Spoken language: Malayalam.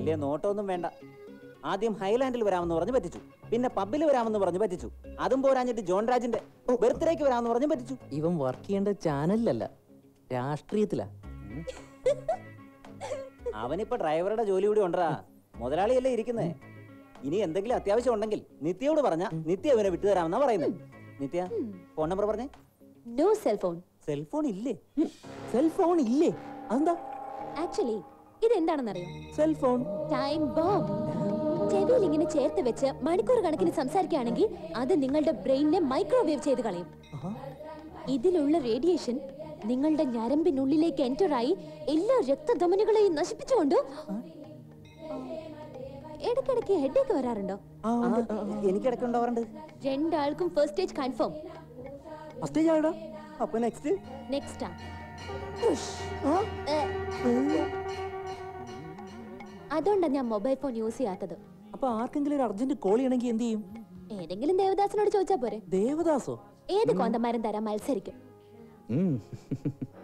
വലിയ നോട്ടമൊന്നും വേണ്ട ആദ്യം ഹൈലാൻഡിൽ വരാമെന്ന് പറഞ്ഞ് പറ്റിച്ചു പിന്നെ പബ്ബിൽ വരാമെന്ന് പറഞ്ഞ് പറ്റിച്ചു അതും പോരാഞ്ഞിട്ട് ജോൺ രാജിന്റെ ബർത്ത്ഡേക്ക് വരാമെന്ന് പറഞ്ഞ് പറ്റിച്ചു ഇവൻ വർക്ക് ചെയ്യേണ്ട ചാനലിലല്ല രാഷ്ട്രീയത്തിലാ അവനിപ്പോ ഡ്രൈവറുടെ ജോലി കൂടി ഉണ്ടടാ മുതലാളിയല്ലേ ഇരിക്കുന്നേ ഇനി എന്തെങ്കിലും അത്യാവശ്യം ഉണ്ടെങ്കിൽ നിത്യയോട് പറഞ്ഞ നിത്യ അവനെ വിട്ടുതരാമെന്നാ പറയുന്നത് നിത്യ ഫോൺ നമ്പർ പറഞ്ഞേ നോ സെൽഫോൺ സെൽഫോൺ ഇല്ലേ സെൽഫോൺ ഇല്ലേ അതെന്താ ആക്ച്വലി ഇതെന്താണെന്നറിയോ സെൽഫോൺ ടൈം ബോംബ് ചെവിയിൽ ഇങ്ങനെ ചേർത്ത് വെച്ച് മണിക്കൂർ കണക്കിന് സംസാരിക്കുകയാണെങ്കിൽ അത് നിങ്ങളുടെ ബ്രെയിനിനെ മൈക്രോവേവ് ചെയ്ത് കളയും ഇതിലുള്ള റേഡിയേഷൻ നിങ്ങളുടെ ഞരമ്പിനുള്ളിലേക്ക് എൻറ്റർ ആയി എല്ലാ രക്തധമനികളെയും നശിപ്പിച്ചുകൊണ്ട് ഇടയ്ക്കിടയ്ക്ക് ഹെഡേക്ക് വരാറുണ്ടോ എനിക്കിടയ്ക്ക് ഉണ്ടാവാറുണ്ട് രണ്ടാൾക്കും ഫസ്റ്റ് സ്റ്റേജ് കൺഫേം ഫസ്റ്റ് ആടാ അപ്പൊ നെക്സ്റ്റ് നെക്സ്റ്റ് അതുകൊണ്ടാണ് ഞാൻ മൊബൈൽ ഫോൺ യൂസ് ചെയ്യാത്തത് അപ്പൊ ആർക്കെങ്കിലും ഒരു അർജന്റ് കോൾ ചെയ്യണമെങ്കിൽ എന്ത് ചെയ്യും ഏതെങ്കിലും ദേവദാസിനോട് ചോദിച്ചാ പോരെ ദേവദാസോ ഏത് കോന്തമാരും തരാൻ മത്സരിക്കും